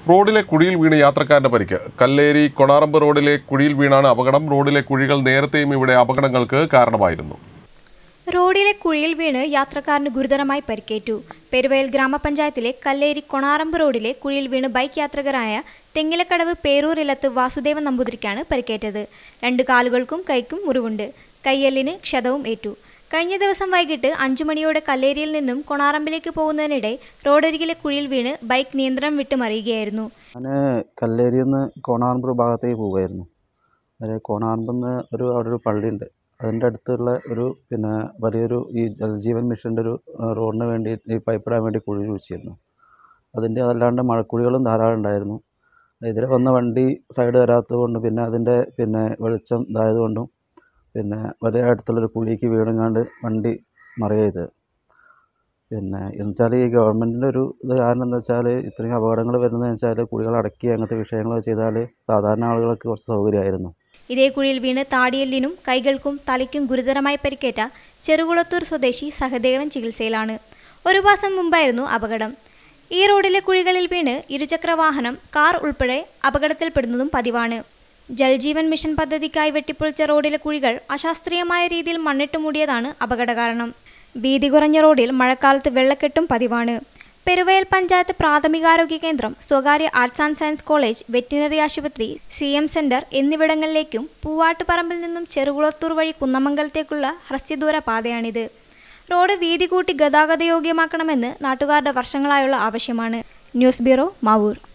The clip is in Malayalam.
റോഡിലെ കുഴിയിൽ വീണ് യാത്രക്കാരന്റെ പരിക്ക് കല്ലേരി കൊണാറമ്പ് റോഡിലെ കുഴിയിൽ വീണാണ് അപകടം റോഡിലെ കുഴികൾ നേരത്തെയും ഇവിടെ അപകടങ്ങൾക്ക് കാരണമായിരുന്നു റോഡിലെ കുഴിയിൽ വീണ് യാത്രക്കാരന് ഗുരുതരമായി പരിക്കേറ്റു പെരുവയൽ ഗ്രാമപഞ്ചായത്തിലെ കല്ലേരി കൊണാറമ്പ് റോഡിലെ കുഴിയിൽ വീണ് ബൈക്ക് യാത്രികരായ തെങ്ങിലക്കടവ് പേരൂരിലത്ത് വാസുദേവൻ നമ്പൂതിരിക്കാണ് പരിക്കേറ്റത് രണ്ട് കാലുകൾക്കും കൈക്കും മുറിവുണ്ട് കയ്യെല്ലിന് ക്ഷതവും ഏറ്റു കഴിഞ്ഞ ദിവസം വൈകിട്ട് അഞ്ചു മണിയോടെ കല്ലേരിയിൽ നിന്നും കൊണാറമ്പിലേക്ക് പോകുന്നതിനിടെ റോഡരികിലെ കുഴിയിൽ വീണ് ബൈക്ക് നിയന്ത്രണം വിട്ട് മറിയുകയായിരുന്നു ഞാൻ കല്ലേരിയിൽ നിന്ന് കോണാർമ്പ് ഭാഗത്തേക്ക് പോവുമായിരുന്നു അതായത് കോണാർമ്പിൽ നിന്ന് ഒരു അവിടെ ഒരു പള്ളിയുണ്ട് അതിൻ്റെ അടുത്തുള്ള ഒരു പിന്നെ വലിയൊരു ഈ ജലജീവൻ മിഷൻ്റെ ഒരു ആ, റോഡിന് വേണ്ടി ഈ പൈപ്പ് ഇടാൻ വേണ്ടി കുഴി കുഴിച്ചിരുന്നു അതിൻ്റെ അതല്ലാണ്ട് മഴക്കുഴികളും ധാരാളം ഉണ്ടായിരുന്നു എതിരെ വന്ന വണ്ടി സൈഡ് വരാത്തത് കൊണ്ട് പിന്നെ അതിൻ്റെ പിന്നെ വെളിച്ചം ഇതായത് കൊണ്ടും പിന്നെ വലിയ അടുത്തുള്ളൊരു കുഴിക്ക് വീണങ്ങാണ്ട് വണ്ടി മറിയുക ചെയ്തത് പിന്നെ എന്നുവെച്ചാൽ ഈ ഗവൺമെൻറ്റിൻ്റെ ഒരു ഇത് കാരണം എന്താ വെച്ചാൽ ഇത്രയും അപകടങ്ങൾ വരുന്നതെന്ന് വെച്ചാൽ കുഴികൾ അടക്കി അങ്ങനത്തെ വിഷയങ്ങൾ ചെയ്താൽ സാധാരണ ആളുകൾക്ക് കുറച്ച് സൗകര്യമായിരുന്നു ഇതേ കുഴിയിൽ വീണ് താടിയെല്ലിനും കൈകൾക്കും തലയ്ക്കും ഗുരുതരമായി പരിക്കേറ്റ ചെറുകുളത്തൂർ സ്വദേശി സഹദേവൻ ചികിത്സയിലാണ് ഒരു മാസം മുമ്പായിരുന്നു അപകടം ഈ റോഡിലെ കുഴികളിൽ വീണ് ഇരുചക്ര വാഹനം കാർ ഉൾപ്പെടെ അപകടത്തിൽപ്പെടുന്നതും പതിവാണ് ജൽജീവൻ മിഷൻ പദ്ധതിക്കായി വെട്ടിപ്പൊളിച്ച റോഡിലെ കുഴികൾ അശാസ്ത്രീയമായ രീതിയിൽ മണ്ണിട്ട് മൂടിയതാണ് അപകട കാരണം വീതി കുറഞ്ഞ റോഡിൽ മഴക്കാലത്ത് വെള്ളക്കെട്ടും പതിവാണ് പെരുവയൽ പഞ്ചായത്ത് പ്രാഥമികാരോഗ്യ കേന്ദ്രം സ്വകാര്യ arts and science college veterinary ആശുപത്രി സി എം സെന്റർ എന്നിവിടങ്ങളിലേക്കും പൂവാട്ടുപറമ്പിൽ നിന്നും ചെറുകുളത്തൂർ വഴി കുന്നമംഗലത്തേക്കുള്ള ഹ്രസ്വദൂര പാതയാണിത് റോഡ് വീതി കൂട്ടി ഗതാഗതയോഗ്യമാക്കണമെന്ന് നാട്ടുകാരുടെ വർഷങ്ങളായുള്ള ആവശ്യമാണ് ന്യൂസ് ബ്യൂറോ മാവൂർ